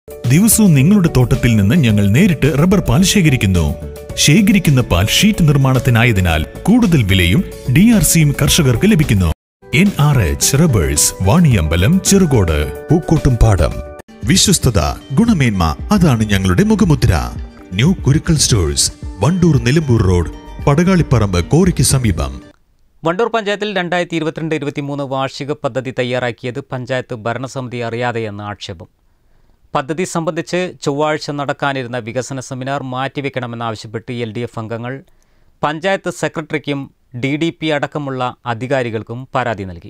ദിവസവും നിങ്ങളുടെ തോട്ടത്തിൽ നിന്ന് ഞങ്ങൾ നേരിട്ട് റബ്ബർ പാൽ ശേഖരിക്കുന്നു ശേഖരിക്കുന്ന പാൽ ഷീറ്റ് നിർമ്മാണത്തിനായതിനാൽ കൂടുതൽ വിലയും ഡി ആർ സിയും കർഷകർക്ക് ലഭിക്കുന്നു N R H rubbers Vaniyambalam Cherukode പൂക്കോട്ടും പാടം വിശ്വസ്തത ഗുണമേന്മ അതാണ് ഞങ്ങളുടെ മുഖമുദ്ര new Kurukkal stores Wandoor Nilambur road Padakaliparamba കോറിക്ക് സമീപം വണ്ടൂർ പഞ്ചായത്തിൽ രണ്ടായിരത്തി ഇരുപത്തിരണ്ട് ഇരുപത്തിമൂന്ന് വാർഷിക പദ്ധതി തയ്യാറാക്കിയത് പഞ്ചായത്ത് ഭരണസമിതി അറിയാതെയെന്ന ആക്ഷേപം പദ്ധതി സംബന്ധിച്ച് ചൊവ്വാഴ്ച നടക്കാനിരുന്ന വികസന സെമിനാർ മാറ്റിവെക്കണമെന്നാവശ്യപ്പെട്ട് എൽ ഡി എഫ് അംഗങ്ങൾ പഞ്ചായത്ത് സെക്രട്ടറിക്കും ഡി ഡി പി അടക്കമുള്ള അധികാരികൾക്കും പരാതി നൽകി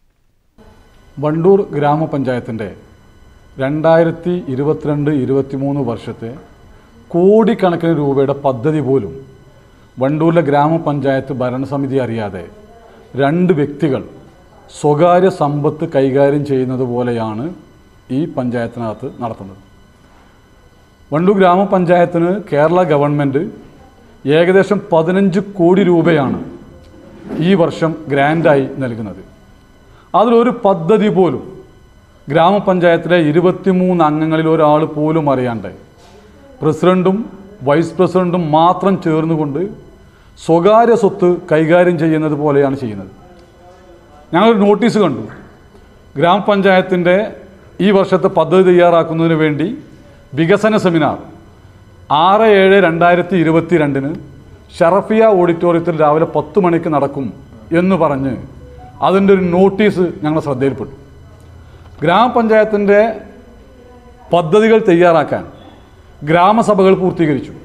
വണ്ടൂർ ഗ്രാമപഞ്ചായത്തിൻ്റെ രണ്ടായിരത്തി ഇരുപത്തിരണ്ട് ഇരുപത്തിമൂന്ന് വർഷത്തെ കോടിക്കണക്കിന് രൂപയുടെ പദ്ധതി പോലും വണ്ടൂരിലെ ഗ്രാമപഞ്ചായത്ത് ഭരണസമിതി അറിയാതെ രണ്ട് വ്യക്തികൾ സ്വകാര്യ സമ്പത്ത് കൈകാര്യം ചെയ്യുന്നത് പോലെയാണ് ഈ പഞ്ചായത്തിനകത്ത് നടത്തുന്നത് വണ്ടൂർ ഗ്രാമപഞ്ചായത്തിന് കേരള ഗവൺമെൻറ് ഏകദേശം പതിനഞ്ച് കോടി രൂപയാണ് ഈ വർഷം ഗ്രാൻഡായി നൽകുന്നത് അതിലൊരു പദ്ധതി പോലും ഗ്രാമപഞ്ചായത്തിലെ ഇരുപത്തിമൂന്ന് അംഗങ്ങളിൽ ഒരാൾ പോലും അറിയാണ്ട് പ്രസിഡന്റും വൈസ് പ്രസിഡന്റും മാത്രം ചേർന്നുകൊണ്ട് സ്വകാര്യ സ്വത്ത് കൈകാര്യം ചെയ്യുന്നത് പോലെയാണ് ചെയ്യുന്നത് ഞങ്ങളൊരു നോട്ടീസ് കണ്ടു ഗ്രാമപഞ്ചായത്തിൻ്റെ ഈ വർഷത്തെ പദ്ധതി തയ്യാറാക്കുന്നതിന് വേണ്ടി വികസന സെമിനാർ ആറ് ഏഴ് രണ്ടായിരത്തി ഇരുപത്തി രണ്ടിന് ഷറഫിയ ഓഡിറ്റോറിയത്തിൽ രാവിലെ പത്ത് മണിക്ക് നടക്കും എന്ന് പറഞ്ഞ് അതിൻ്റെ ഒരു നോട്ടീസ് ഞങ്ങളുടെ ശ്രദ്ധയിൽപ്പെട്ടു ഗ്രാമപഞ്ചായത്തിൻ്റെ പദ്ധതികൾ തയ്യാറാക്കാൻ ഗ്രാമസഭകൾ പൂർത്തീകരിച്ചു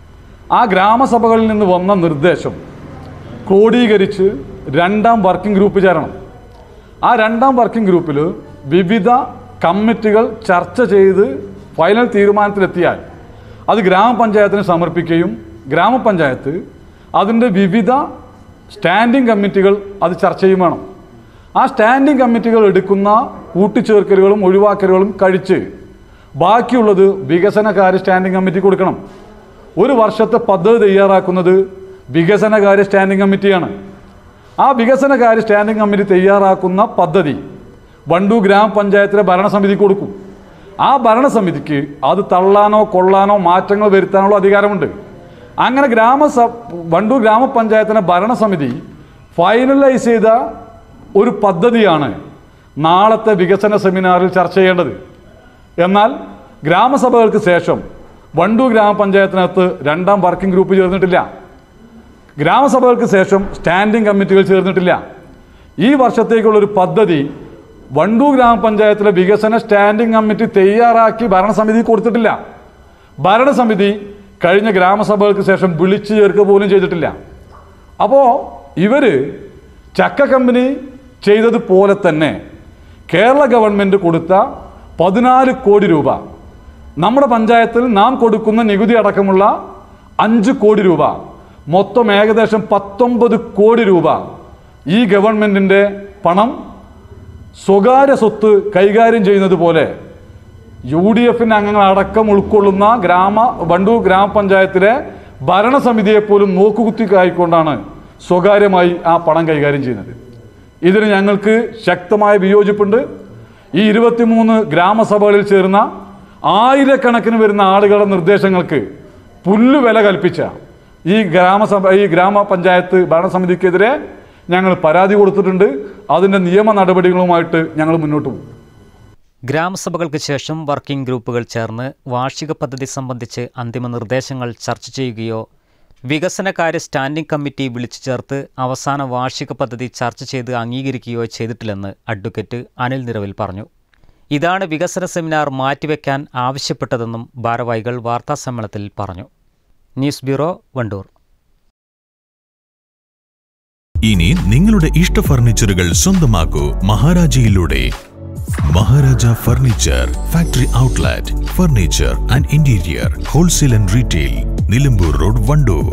ആ ഗ്രാമസഭകളിൽ നിന്ന് വന്ന നിർദ്ദേശം ക്രോഡീകരിച്ച് രണ്ടാം വർക്കിംഗ് ഗ്രൂപ്പ് ചേരണം ആ രണ്ടാം വർക്കിംഗ് ഗ്രൂപ്പിൽ വിവിധ കമ്മിറ്റികൾ ചർച്ച ചെയ്ത് ഫൈനൽ തീരുമാനത്തിലെത്തിയാൽ അത് ഗ്രാമപഞ്ചായത്തിന് സമർപ്പിക്കുകയും ഗ്രാമപഞ്ചായത്ത് അതിൻ്റെ വിവിധ സ്റ്റാൻഡിംഗ് കമ്മിറ്റികൾ അത് ചർച്ച ചെയ്യും വേണം ആ സ്റ്റാൻഡിംഗ് കമ്മിറ്റികൾ എടുക്കുന്ന കൂട്ടിച്ചേർക്കലുകളും ഒഴിവാക്കലുകളും കഴിച്ച് ബാക്കിയുള്ളത് വികസനകാര്യ സ്റ്റാൻഡിംഗ് കമ്മിറ്റി കൊടുക്കണം ഒരു വർഷത്തെ പദ്ധതി തയ്യാറാക്കുന്നത് വികസനകാര്യ സ്റ്റാൻഡിംഗ് കമ്മിറ്റിയാണ് ആ വികസനകാര്യ സ്റ്റാൻഡിംഗ് കമ്മിറ്റി തയ്യാറാക്കുന്ന പദ്ധതി വണ്ടൂർ ഗ്രാമപഞ്ചായത്തിലെ ഭരണസമിതി കൊടുക്കും ആ ഭരണസമിതിക്ക് അത് തള്ളാനോ കൊള്ളാനോ മാറ്റങ്ങൾ വരുത്താനുള്ള അധികാരമുണ്ട് അങ്ങനെ ഗ്രാമസ വണ്ടൂർ ഗ്രാമപഞ്ചായത്തിൻ്റെ ഭരണസമിതി ഫൈനലൈസ് ചെയ്ത ഒരു പദ്ധതിയാണ് നാളത്തെ വികസന സെമിനാറിൽ ചർച്ച ചെയ്യേണ്ടത് എന്നാൽ ഗ്രാമസഭകൾക്ക് ശേഷം വണ്ടൂർ ഗ്രാമപഞ്ചായത്തിനകത്ത് രണ്ടാം വർക്കിംഗ് ഗ്രൂപ്പ് ചേർന്നിട്ടില്ല ഗ്രാമസഭകൾക്ക് ശേഷം സ്റ്റാൻഡിംഗ് കമ്മിറ്റികൾ ചേർന്നിട്ടില്ല ഈ വർഷത്തേക്കുള്ളൊരു പദ്ധതി വണ്ടൂർ ഗ്രാമപഞ്ചായത്തിലെ വികസന സ്റ്റാൻഡിംഗ് കമ്മിറ്റി തയ്യാറാക്കി ഭരണസമിതി കൊടുത്തിട്ടില്ല ഭരണസമിതി കഴിഞ്ഞ ഗ്രാമസഭകൾക്ക് ശേഷം വിളിച്ചു ചേർക്കുക പോലും ചെയ്തിട്ടില്ല അപ്പോൾ ഇവർ ചക്ക കമ്പനി ചെയ്തതുപോലെ തന്നെ കേരള ഗവൺമെൻറ് കൊടുത്ത പതിനാല് കോടി രൂപ നമ്മുടെ പഞ്ചായത്തിൽ നാം കൊടുക്കുന്ന നികുതി അടക്കമുള്ള അഞ്ച് കോടി രൂപ മൊത്തം ഏകദേശം പത്തൊമ്പത് കോടി രൂപ ഈ ഗവൺമെൻറ്റിൻ്റെ പണം സ്വകാര്യ സ്വത്ത് കൈകാര്യം ചെയ്യുന്നത് പോലെ യു ഡി എഫിൻ്റെ അംഗങ്ങൾ അടക്കം ഉൾക്കൊള്ളുന്ന ഗ്രാമ വണ്ടൂർ ഗ്രാമപഞ്ചായത്തിലെ ഭരണസമിതിയെ പോലും നോക്കുകുത്തിക്കായിക്കൊണ്ടാണ് സ്വകാര്യമായി ആ പണം കൈകാര്യം ചെയ്യുന്നത് ഇതിന് ഞങ്ങൾക്ക് ശക്തമായ വിയോജിപ്പുണ്ട് ഈ ഇരുപത്തിമൂന്ന് ഗ്രാമസഭകളിൽ ചേർന്ന ആയിരക്കണക്കിന് വരുന്ന ആളുകളുടെ നിർദ്ദേശങ്ങൾക്ക് പുല്ലുവില കൽപ്പിച്ച ഈ ഗ്രാമസഭ ഈ ഗ്രാമപഞ്ചായത്ത് ഭരണസമിതിക്കെതിരെ ഞങ്ങൾ പരാതി കൊടുത്തിട്ടുണ്ട് അതിൻ്റെ നിയമ നടപടികളുമായിട്ട് ഞങ്ങൾ മുന്നോട്ട് പോകും ഗ്രാമസഭകൾക്ക് ശേഷം വർക്കിംഗ് ഗ്രൂപ്പുകൾ ചേർന്ന് വാർഷിക പദ്ധതി സംബന്ധിച്ച് അന്തിമ നിർദ്ദേശങ്ങൾ ചർച്ച ചെയ്യുകയോ വികസനകാര്യ സ്റ്റാൻഡിംഗ് കമ്മിറ്റി വിളിച്ചു ചേർത്ത് അവസാന വാർഷിക പദ്ധതി ചർച്ച ചെയ്ത് അംഗീകരിക്കുകയോ ചെയ്തിട്ടില്ലെന്ന് അഡ്വക്കേറ്റ് അനിൽ നിറവിൽ പറഞ്ഞു ഇതാണ് വികസന സെമിനാർ മാറ്റിവെക്കാൻ ആവശ്യപ്പെട്ടതെന്നും ഭാരവാഹികൾ വാർത്താസമ്മേളനത്തിൽ പറഞ്ഞു ന്യൂസ് ബ്യൂറോ വണ്ടൂർ ഇനി നിങ്ങളുടെ ഇഷ്ട ഫർണിച്ചറുകൾ സ്വന്തമാക്കൂ മഹാരാജയിലൂടെ Maharaja furniture factory outlet furniture and interior wholesale and retail Nilambur road Wandoor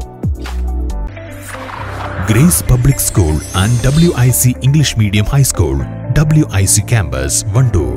grace public school and W I C English medium high school W I C campus Wandoor